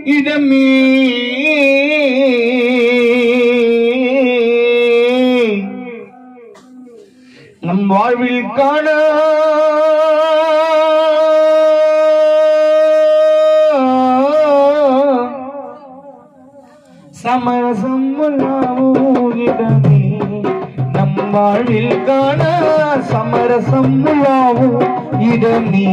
இடமே நம் வாழ்வில் காண சமரசம் இடமே நம் வாழ்வில் காண சமரசம் இடமே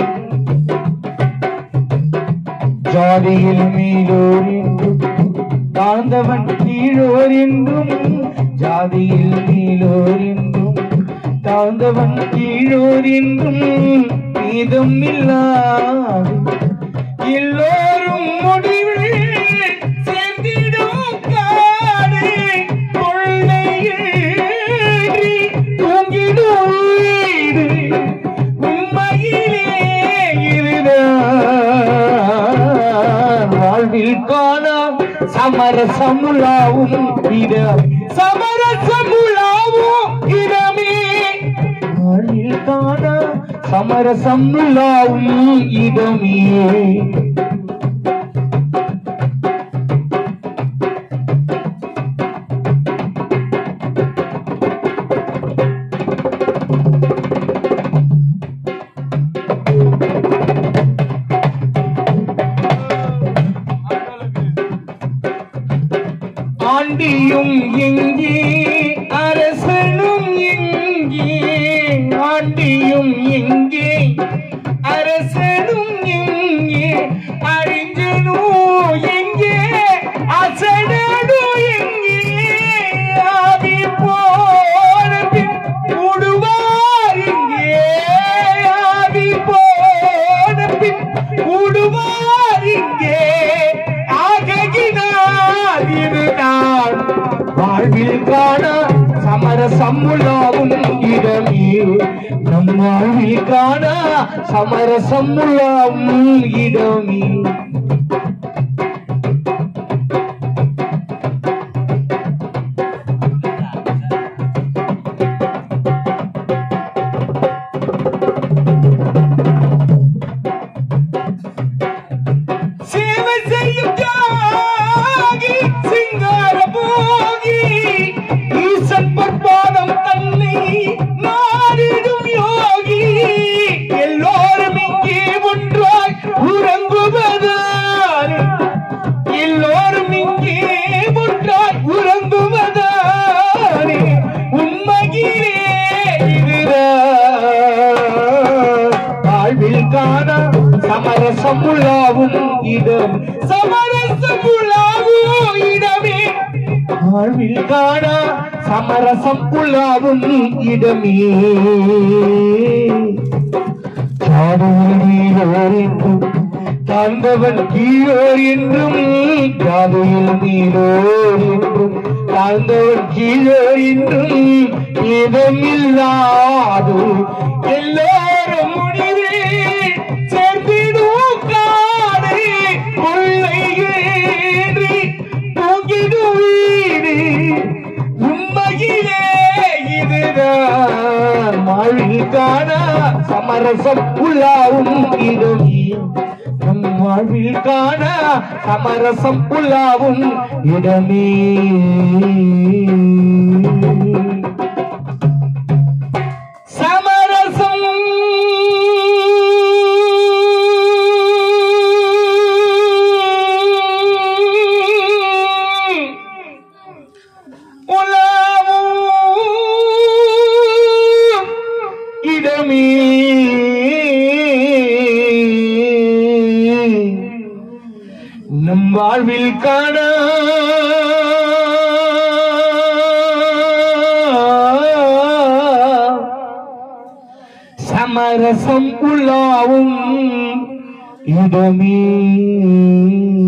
ஜாதியில் மீளோர் என்றும் தாழ்ந்தவன் கீழோர் என்றும் ஜாதியில் மீளோர் என்றும் தாழ்ந்தவன் கீழோர் என்றும் மீதம் இல்லாது எல்லோரும் முடிவில் சேர்ந்திடும் காடு கொள்ளையேறி தூங்கிடும் வீடு உண்மையிலே இதுதான் வாழ்வில் காணா சமரசமுலாவும் இடம் சமரசமுலாவும் இடமே வாழ்வில் காணா சமரசமுலாவும் இடமே ஆண்டியும் எங்கே அரசனும் எங்கே ஆண்டியும் எங்கே அரசனும் எங்கே அறிஞனோ எங்கே அசடனோ எங்கே ஆவி போன பின் கூடுவார் இங்கே ஆவி போன பின் கூடுவார் இங்கே ஆகையினால் இதுதான் வாழ்வில் காண சமரசமுலாவும் இடமே நம் வாழ்வில் காண சமரசமுலாவும் இடமே சேவை செய்யும் தியாகி சிங்கார போகி ஈசன் பொற்பாதம் தன்னை நாடிடும் யோகி எல்லோரும் இங்கே ஒன்றாய் உறங்குவதால் எல்லோரும் இங்கே ஒன்றாய் உறங்குவதால் உண்மையிலே இதுதான் வாழ்வில் காண சமரசம் உலாவும் இடம் சமரசம் உலாவும் இடமே வாழ்வில் காண சமரசம் உலாவும் இடமே சாதுவில் என்றும் தாழ்ந்தவன் கீழோர் என்றும் காதையில் நீரோர் என்றும் தாழ்ந்தவன் கீழோர் என்றும் இதமில்லாது எல்லோரும் முடிவே சேர்ந்திடும் காடு கொள்ளையேறி தூங்கிடும் வீடு உண்மையிலே இதுதான் வாழ்வில் காண சமரசம் உள்ளாவும் இடமே நம் வாழ்வில் காண சமரசம் உள்ளாவும் இடமே சமரசம் உலாவும் இடமே நம் வாழ்வில் காண சமரசம் உள்ளாவும் இடமே